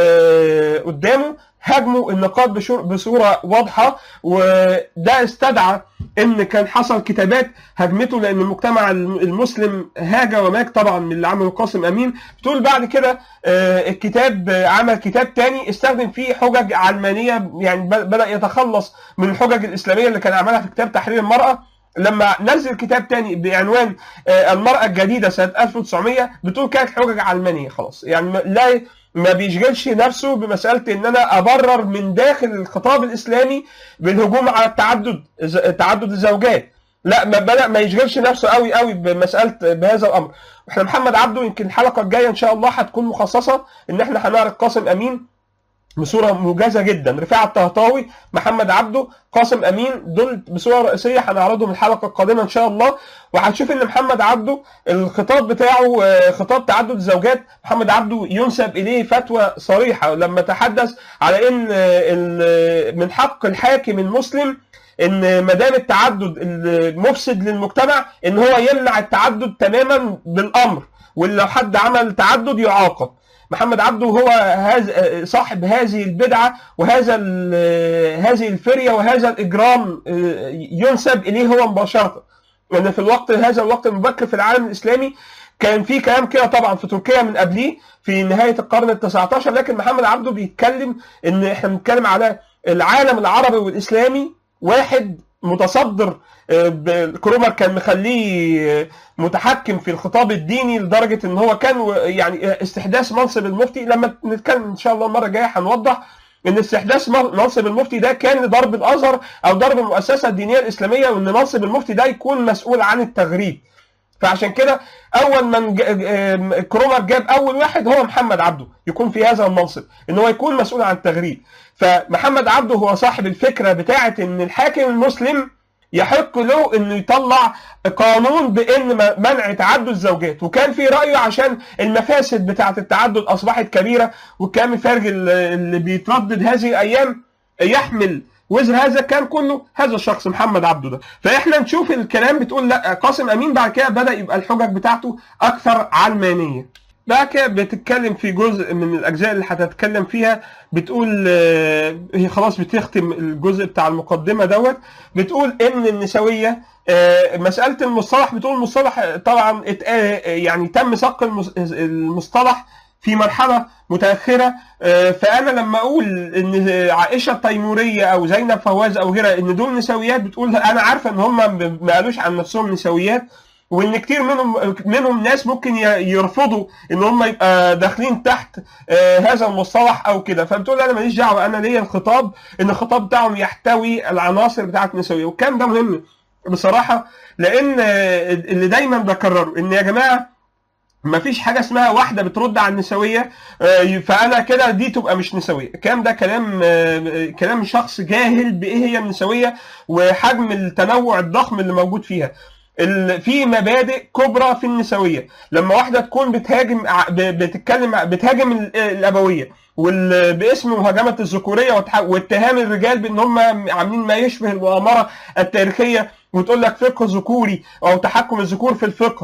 آه، قدامه هاجموا النقاب بشور- بصوره واضحه وده استدعى ان كان حصل كتابات هاجمته لان المجتمع المسلم هاج وماج طبعا من اللي عمله قاسم امين بتقول بعد كده آه، الكتاب آه، عمل كتاب تاني استخدم فيه حجج علمانيه يعني ب- بدا يتخلص من الحجج الاسلاميه اللي كان عملها في كتاب تحرير المراه لما نزل كتاب تاني بعنوان آه، المرأة الجديدة سنة 1900 بتقول كانت حجج علمانية خلاص يعني ما- لا ما بيشغلش نفسه بمسألة إن أنا أبرر من داخل الخطاب الإسلامي بالهجوم على التعدد ز- تعدد الزوجات لا ما بدأ ما يشغلش نفسه قوي قوي بمسألة بهذا الأمر احنا محمد عبده يمكن الحلقة الجاية إن شاء الله هتكون مخصصة إن احنا هنعرض قاسم أمين بصوره موجزه جدا رفاعه الطهطاوي محمد عبده قاسم امين دول بصوره رئيسيه هنعرضهم الحلقه القادمه ان شاء الله وهتشوف ان محمد عبده الخطاب بتاعه آه، خطاب تعدد الزوجات محمد عبده ينسب اليه فتوى صريحه لما تحدث على ان آه، ال- من حق الحاكم المسلم ان ما دام التعدد المفسد للمجتمع ان هو يمنع التعدد تماما بالامر ولو حد عمل تعدد يعاقب محمد عبده هو هذا صاحب هذه البدعه وهذا ال- هذه الفريه وهذا الاجرام ينسب اليه هو مباشره لان في الوقت هذا الوقت المبكر في العالم الاسلامي كان في كلام كده طبعا في تركيا من قبليه في نهايه القرن ال 19 لكن محمد عبده بيتكلم ان احنا بنتكلم على العالم العربي والاسلامي واحد متصدر آه، ب- كرومر كان مخليه آه، متحكم في الخطاب الديني لدرجه ان هو كان و- يعني استحداث منصب المفتي لما نتكلم ان شاء الله المره الجايه هنوضح ان استحداث مر- منصب المفتي ده كان لضرب الازهر او ضرب المؤسسه الدينيه الاسلاميه وان منصب المفتي ده يكون مسؤول عن التغريب فعشان كده اول من ج- آم، كرومر جاب اول واحد هو محمد عبده يكون في هذا المنصب ان هو يكون مسؤول عن التغريب فمحمد عبده هو صاحب الفكره بتاعه ان الحاكم المسلم يحق له انه يطلع قانون بان م- منع تعدد الزوجات وكان في رايه عشان المفاسد بتاعه التعدد اصبحت كبيره والكلام الفارغ اللي اللي بيتردد هذه الايام يحمل وزر هذا كان كله هذا الشخص محمد عبده ده فاحنا نشوف الكلام بتقول لا قاسم امين بعد كده بدا يبقى الحجج بتاعته اكثر علمانيه بعد كده بتتكلم في جزء من الاجزاء اللي هتتكلم فيها بتقول آه، هي خلاص بتختم الجزء بتاع المقدمه دوت بتقول ان النسويه آه، مساله المصطلح بتقول المصطلح طبعا ات- آه، يعني تم صق المص- المصطلح في مرحله متاخره آه، فانا لما اقول ان عائشه التيموريه او زينب فواز او غيرها ان دول نسويات بتقول انا عارفه ان هم ما قالوش عن نفسهم نسويات وان كتير منهم منهم ناس ممكن ي- يرفضوا ان هم يبقى داخلين تحت آه، هذا المصطلح او كده فبتقول انا ماليش دعوه انا ليا الخطاب ان الخطاب بتاعهم يحتوي العناصر بتاعت النسويه والكلام ده مهم بصراحه لان آه، اللي دايما بكرره ان يا جماعه ما فيش حاجه اسمها واحده بترد على النسويه آه، فانا كده دي تبقى مش نسويه الكلام ده كلام آه، كلام شخص جاهل بايه هي النسويه وحجم التنوع الضخم اللي موجود فيها ال- في مبادئ كبرى في النسويه لما واحده تكون بتهاجم ع- ب- بتتكلم بتهاجم ال- الابويه وال- باسم مهاجمه الذكوريه واتح- واتهام الرجال بان هم عاملين ما يشبه المؤامره التاريخيه وتقول لك فقه ذكوري او تحكم الذكور في الفقه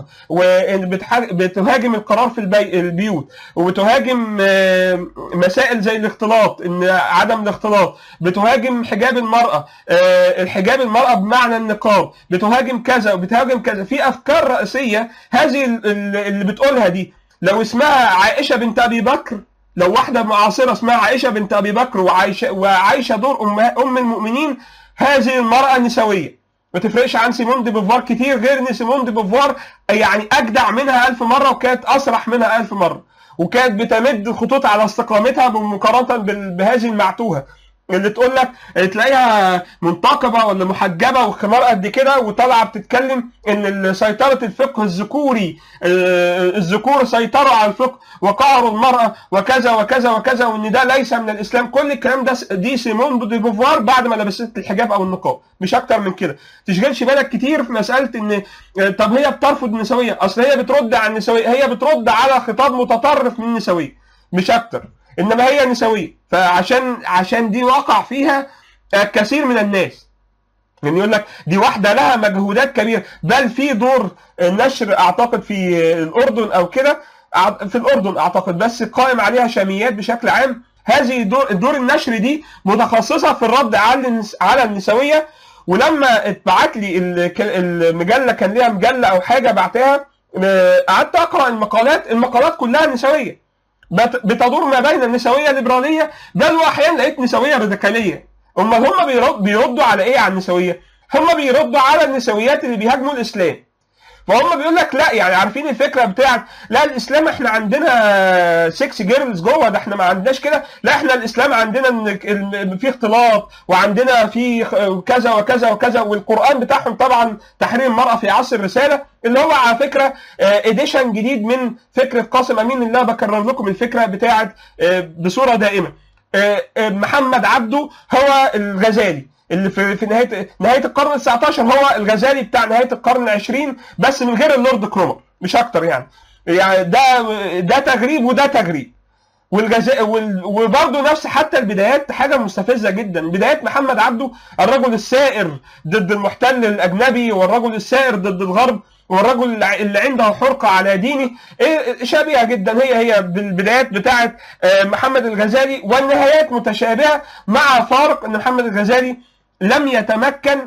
وبتهاجم القرار في البي... البيوت وبتهاجم آه، مسائل زي الاختلاط ان عدم الاختلاط بتهاجم حجاب المراه آه، الحجاب المراه بمعنى النقاب بتهاجم كذا وبتهاجم كذا في افكار رئيسيه هذه ال- ال- اللي بتقولها دي لو اسمها عائشه بنت ابي بكر لو واحده معاصره اسمها عائشه بنت ابي بكر وعايشه وعايشه دور ام ام المؤمنين هذه المراه نسويه ما تفرقش عن سيمون دي بوفوار كتير غير ان سيمون دي بوفوار يعني اجدع منها ألف مره وكانت اسرح منها ألف مره وكانت بتمد الخطوط على استقامتها مقارنه بال- بهذه المعتوهه اللي تقول لك تلاقيها منتقبه ولا محجبه وخمار قد كده وطالعه بتتكلم ان سيطره الفقه الذكوري آه، الذكور سيطروا على الفقه وقهروا المراه وكذا وكذا وكذا وان ده ليس من الاسلام كل الكلام ده دي سيمون دي بوفوار بعد ما لبست الحجاب او النقاب مش اكتر من كده تشغلش بالك كتير في مساله ان آه، طب هي بترفض النسويه اصل هي بترد على النسويه هي بترد على خطاب متطرف من النسويه مش اكتر انما هي نسويه فعشان عشان دي وقع فيها كثير من الناس يعني يقول لك دي واحده لها مجهودات كبيره بل في دور نشر اعتقد في الاردن او كده في الاردن اعتقد بس قائم عليها شاميات بشكل عام هذه دور دور النشر دي متخصصه في الرد على النس- على النسويه ولما اتبعت لي الك- المجله كان ليها مجله او حاجه بعتها آه، قعدت اقرا المقالات المقالات كلها نسويه بت- بتدور ما بين النسويه الليبراليه بل واحيانا لقيت نسويه راديكاليه امال هم بيرد بيردوا على ايه على النسويه؟ هم بيردوا على النسويات اللي بيهاجموا الاسلام فهم بيقول لك لا يعني عارفين الفكره بتاعت لا الاسلام احنا عندنا سكس جيرلز جوه ده احنا ما عندناش كده لا احنا الاسلام عندنا إن ال- في اختلاط وعندنا في خ- كذا وكذا وكذا والقران بتاعهم طبعا تحرير المراه في عصر الرساله اللي هو على فكره اديشن جديد من فكره قاسم امين اللي انا بكرر لكم الفكره بتاعت آه، بصوره دائمه آه، آه، محمد عبده هو الغزالي اللي في في نهايه نهايه القرن ال 19 هو الغزالي بتاع نهايه القرن العشرين بس من غير اللورد كرومر مش اكتر يعني يعني ده ده تغريب وده تغريب والجزاء وال... وبرضه نفس حتى البدايات حاجه مستفزه جدا بدايات محمد عبده الرجل السائر ضد المحتل الاجنبي والرجل السائر ضد الغرب والرجل اللي ع- اللي عنده حرقه على دينه إيه شبيهه جدا هي هي بالبدايات بتاعه آه، محمد الغزالي والنهايات متشابهه مع فارق ان محمد الغزالي لم يتمكن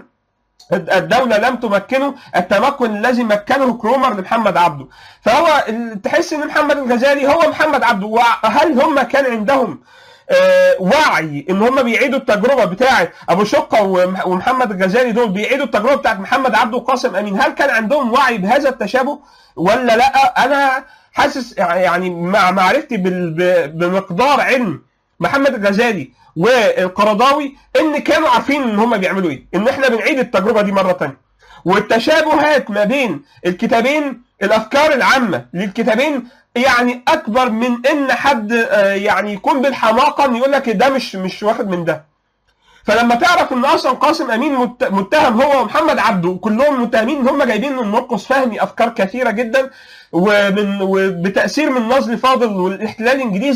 الدولة لم تمكنه التمكن الذي مكنه كرومر لمحمد عبده فهو ال- تحس ان محمد الغزالي هو محمد عبده وهل هم كان عندهم آه، وعي ان هم بيعيدوا التجربه بتاعه ابو شقه ومح- ومحمد الغزالي دول بيعيدوا التجربه بتاعه محمد عبده وقاسم امين هل كان عندهم وعي بهذا التشابه ولا لا انا حاسس يعني مع معرفتي بال- ب- بمقدار علم محمد الغزالي والقرضاوي ان كانوا عارفين ان هم بيعملوا ايه ان احنا بنعيد التجربه دي مره تانية والتشابهات ما بين الكتابين الافكار العامه للكتابين يعني اكبر من ان حد آه، يعني يكون بالحماقه ان يقول لك ده مش مش واخد من ده فلما تعرف ان اصلا قاسم امين مت- متهم هو ومحمد عبده كلهم متهمين ان هم جايبين من مرقس فهمي افكار كثيره جدا ومن وبتاثير من نزل فاضل والاحتلال الانجليزي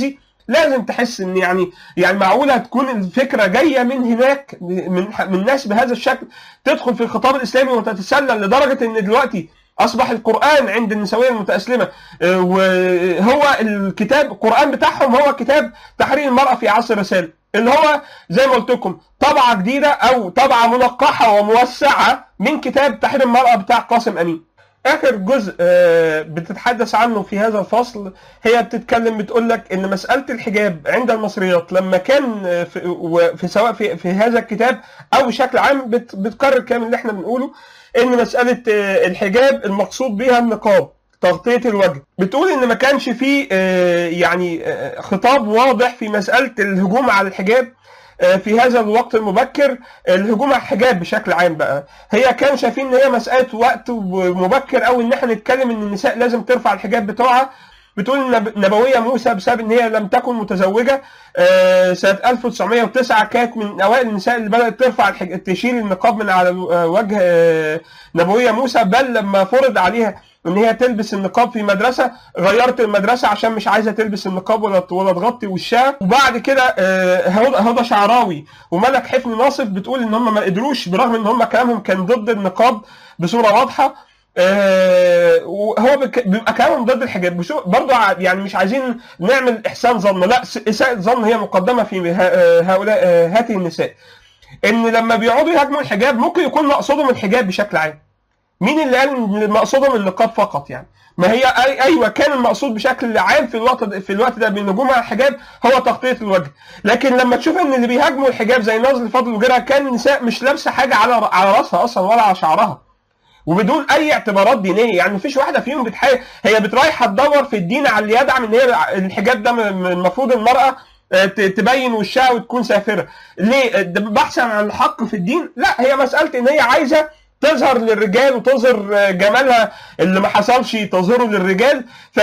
لازم تحس ان يعني يعني معقوله تكون الفكره جايه من هناك من من ناس بهذا الشكل تدخل في الخطاب الاسلامي وتتسلل لدرجه ان دلوقتي اصبح القران عند النسويه المتاسلمه آه، وهو الكتاب القران بتاعهم هو كتاب تحرير المراه في عصر الرساله اللي هو زي ما قلت لكم طبعه جديده او طبعه منقحه وموسعه من كتاب تحرير المراه بتاع قاسم امين اخر جزء آه، بتتحدث عنه في هذا الفصل هي بتتكلم بتقول لك ان مساله الحجاب عند المصريات لما كان آه، في, و- في سواء في, في هذا الكتاب او بشكل عام بت- بتكرر كامل اللي احنا بنقوله ان مساله آه، الحجاب المقصود بها النقاب تغطيه الوجه بتقول ان ما كانش فيه آه، يعني آه، خطاب واضح في مساله الهجوم على الحجاب آه، في هذا الوقت المبكر الهجوم على الحجاب بشكل عام بقى هي كانوا شايفين ان هي مساله وقت مبكر قوي ان احنا نتكلم ان النساء لازم ترفع الحجاب بتوعها بتقول ان نب- نبويه موسى بسبب ان هي لم تكن متزوجه آه، سنه 1909 كانت من اوائل النساء اللي بدات ترفع الحج... تشيل النقاب من على آه، وجه آه، نبويه موسى بل لما فرض عليها ان هي تلبس النقاب في مدرسه غيرت المدرسه عشان مش عايزه تلبس النقاب ولا ولا تغطي وشها وبعد كده آه، هدى هدى شعراوي وملك حفني ناصف بتقول ان هم ما قدروش برغم ان هم كلامهم كان ضد النقاب بصوره واضحه آه، وهو بك- بيبقى كلامهم ضد الحجاب بشو- برضه ع- يعني مش عايزين نعمل احسان ظن لا س- اساءه ظن هي مقدمه في ه- آه، هؤلاء آه، هذه النساء ان لما بيقعدوا يهاجموا الحجاب ممكن يكون مقصودهم الحجاب بشكل عام مين اللي قال ان مقصودهم النقاب فقط يعني ما هي أي ايوه كان المقصود بشكل عام في الوقت ده في الوقت ده بالهجوم على الحجاب هو تغطيه الوجه لكن لما تشوف ان اللي بيهاجموا الحجاب زي نازل فضل وغيرها كان النساء مش لابسه حاجه على على راسها اصلا ولا على شعرها وبدون اي اعتبارات دينيه يعني مفيش واحده فيهم بتحاول هي بترايحه تدور في الدين على اللي يدعم ان هي الحجاب ده م- م- المفروض المراه آه، ت- تبين وشها وتكون سافره ليه ده بحثا عن الحق في الدين لا هي مساله ان هي عايزه تظهر للرجال وتظهر آه، جمالها اللي ما حصلش تظهره للرجال ف...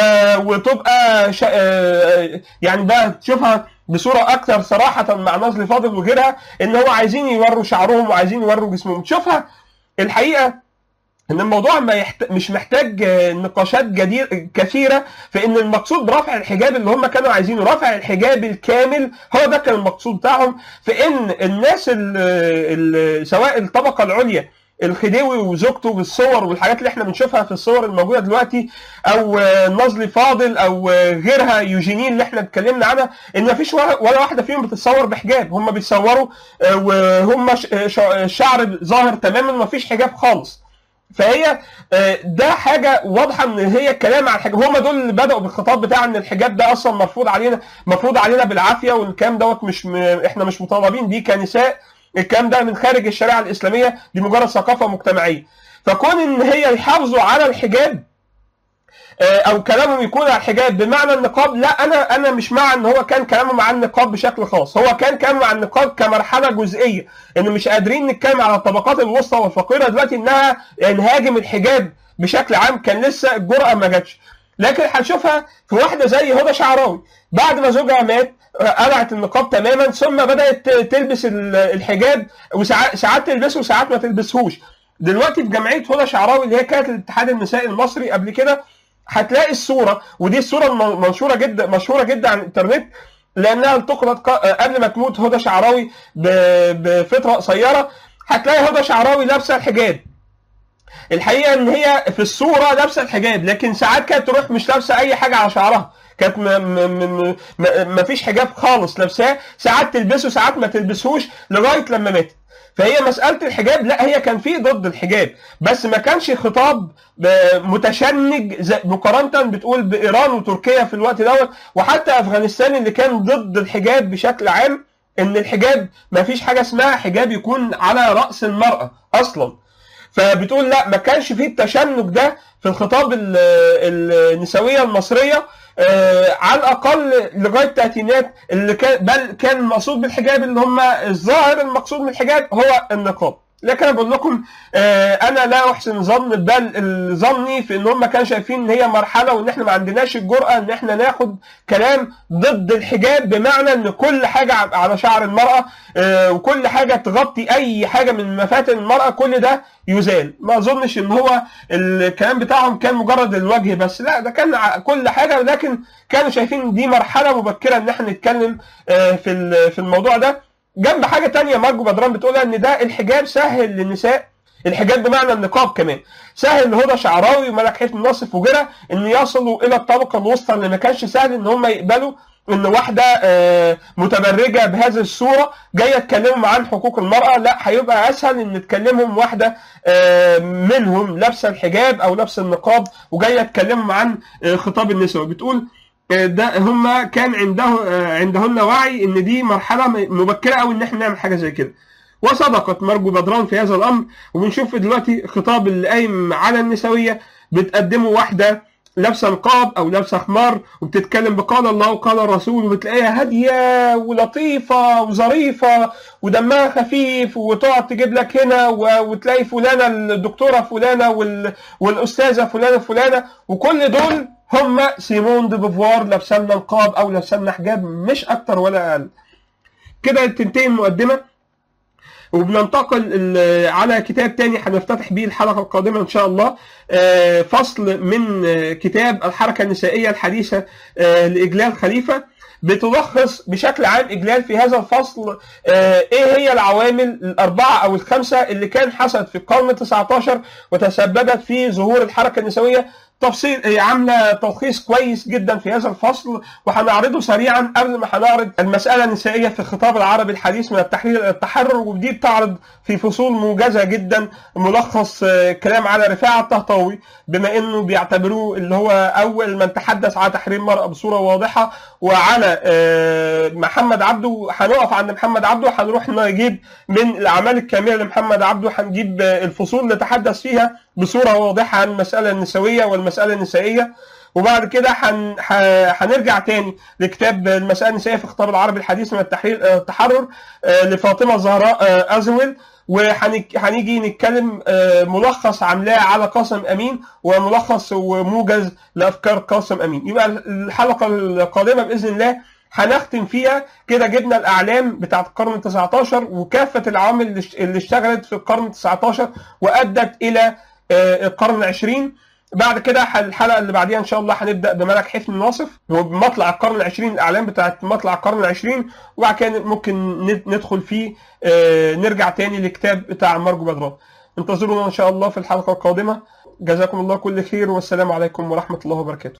وتبقى ش... آه، يعني بقى تشوفها بصوره اكثر صراحه مع نازل فاضل وغيرها ان هو عايزين يوروا شعرهم وعايزين يوروا جسمهم تشوفها الحقيقه ان الموضوع ما يحت... مش محتاج آه، نقاشات جدير كثيره في ان المقصود برفع الحجاب اللي هم كانوا عايزينه رفع الحجاب الكامل هو ده كان المقصود بتاعهم في ان الناس ال... ال... سواء الطبقه العليا الخديوي وزوجته بالصور والحاجات اللي احنا بنشوفها في الصور الموجوده دلوقتي او آه، نازلي فاضل او آه، غيرها يوجينين اللي احنا اتكلمنا عنها ان مفيش ولا ولا واحده فيهم بتتصور بحجاب هم بيتصوروا آه، وهم ش- ش- الشعر ظاهر تماما مفيش حجاب خالص فهي آه، ده حاجه واضحه ان هي كلام عن الحجاب هم دول اللي بداوا بالخطاب بتاع ان الحجاب ده اصلا مرفوض علينا مفروض علينا بالعافيه والكلام دوت مش م... احنا مش مطالبين بيه كنساء الكلام ده من خارج الشريعه الاسلاميه دي مجرد ثقافه مجتمعيه فكون ان هي يحافظوا على الحجاب آه، او كلامهم يكون على الحجاب بمعنى النقاب لا انا انا مش مع ان هو كان كلامه مع النقاب بشكل خاص هو كان كلامه مع النقاب كمرحله جزئيه ان مش قادرين نتكلم على الطبقات الوسطى والفقيره دلوقتي انها نهاجم الحجاب بشكل عام كان لسه الجرأه ما جاتش لكن هنشوفها في واحده زي هدى شعراوي بعد ما زوجها مات آه، قلعت النقاب تماما ثم بدات تلبس ال- الحجاب وساعات ساعات تلبسه وساعات ما تلبسهوش دلوقتي في جمعيه هدى شعراوي اللي هي كانت الاتحاد النسائي المصري قبل كده هتلاقي الصوره ودي الصوره الم- منشوره جدا مشهوره جدا على الانترنت لانها التقطت ق- قبل ما تموت هدى شعراوي ب- بفتره قصيره هتلاقي هدى شعراوي لابسه الحجاب الحقيقه ان هي في الصوره لابسه الحجاب لكن ساعات كانت تروح مش لابسه اي حاجه على شعرها كانت م- م- م- م- ما فيش حجاب خالص لابساه ساعات تلبسه ساعات ما تلبسهوش لغايه لما ماتت فهي مساله الحجاب لا هي كان في ضد الحجاب بس ما كانش خطاب ب- متشنج زي- مقارنه بتقول بايران وتركيا في الوقت دوت وحتى افغانستان اللي كان ضد الحجاب بشكل عام ان الحجاب ما فيش حاجه اسمها حجاب يكون على راس المراه اصلا فبتقول لا ما كانش فيه التشنج ده في الخطاب ال- النسويه المصريه آه، على الاقل لغايه الثلاثينات اللي كان بل كان المقصود بالحجاب اللي هم الظاهر المقصود من الحجاب هو النقاب لكن انا بقول لكم آه، انا لا احسن ظن بل ظني في ان هم كانوا شايفين ان هي مرحله وان احنا ما عندناش الجرأه ان احنا ناخد كلام ضد الحجاب بمعنى ان كل حاجه على شعر المراه آه، وكل حاجه تغطي اي حاجه من مفاتن المراه كل ده يزال ما اظنش ان هو الكلام بتاعهم كان مجرد الوجه بس لا ده كان ع- كل حاجه لكن كانوا شايفين إن دي مرحله مبكره ان احنا نتكلم آه، في ال- في الموضوع ده جنب حاجه تانية مارجو بدران بتقولها ان ده الحجاب سهل للنساء الحجاب بمعنى النقاب كمان سهل لهدى شعراوي وملك حسن ناصف وغيرها ان يصلوا الى الطبقه الوسطى اللي ما كانش سهل ان هم يقبلوا ان واحده آه، متبرجه بهذه الصوره جايه تكلمهم عن حقوق المراه لا هيبقى اسهل ان تكلمهم واحده آه، منهم لابسه الحجاب او لابسه النقاب وجايه تكلمهم عن آه، خطاب النساء بتقول آه، ده هم كان عنده آه، عندهن وعي ان دي مرحله م- مبكره او ان احنا نعمل حاجه زي كده وصدقت مرجو بدران في هذا الامر وبنشوف دلوقتي خطاب اللي قايم على النسويه بتقدمه واحده لابسه نقاب او لابسه خمار وبتتكلم بقال الله وقال الرسول وبتلاقيها هاديه ولطيفه وظريفه ودمها خفيف وتقعد تجيب لك هنا و- وتلاقي فلانه الدكتوره فلانه وال... والاستاذه فلانه فلانه وكل دول هم سيمون دي بوفوار لابسه لنا نقاب او لابسه لنا حجاب مش اكتر ولا اقل كده تنتهي المقدمه وبننتقل ال- على كتاب تاني هنفتتح بيه الحلقة القادمة إن شاء الله آه، فصل من آه، كتاب الحركة النسائية الحديثة آه، لإجلال خليفة بتلخص بشكل عام إجلال في هذا الفصل آه، إيه هي العوامل الأربعة أو الخمسة اللي كان حصلت في القرن ال19 وتسببت في ظهور الحركة النسوية تفصيل هي عامله تلخيص كويس جدا في هذا الفصل وهنعرضه سريعا قبل ما هنعرض المساله النسائيه في الخطاب العربي الحديث من التحرير الى التحرر ودي بتعرض في فصول موجزه جدا ملخص آه، كلام على رفاعه الطهطاوي بما انه بيعتبروه اللي هو اول من تحدث على تحرير المراه بصوره واضحه وعلى آه، محمد عبده هنقف عند محمد عبده هنروح نجيب من الاعمال الكامله لمحمد عبده هنجيب آه، الفصول نتحدث فيها بصوره واضحه عن المساله النسويه والمساله النسائيه وبعد كده هن... ح- هنرجع تاني لكتاب المسألة النسائية في الخطاب العربي الحديث من التحرير آه، التحرر آه، لفاطمة الزهراء آه، أزول وهنيجي نتكلم آه، ملخص عاملاه على قاسم أمين وملخص وموجز لأفكار قاسم أمين يبقى الحلقة القادمة بإذن الله هنختم فيها كده جبنا الأعلام بتاعت القرن ال 19 وكافة العوامل اللي اشت- اللي اشتغلت في القرن ال 19 وأدت إلى آه، القرن العشرين بعد كده ح- الحلقه اللي بعديها ان شاء الله هنبدا بملك حفن ناصف وبمطلع القرن العشرين الاعلام بتاعت مطلع القرن العشرين وبعد كده ممكن ند- ندخل فيه آه، نرجع تاني لكتاب بتاع مرجو بدران انتظرونا ان شاء الله في الحلقه القادمه جزاكم الله كل خير والسلام عليكم ورحمه الله وبركاته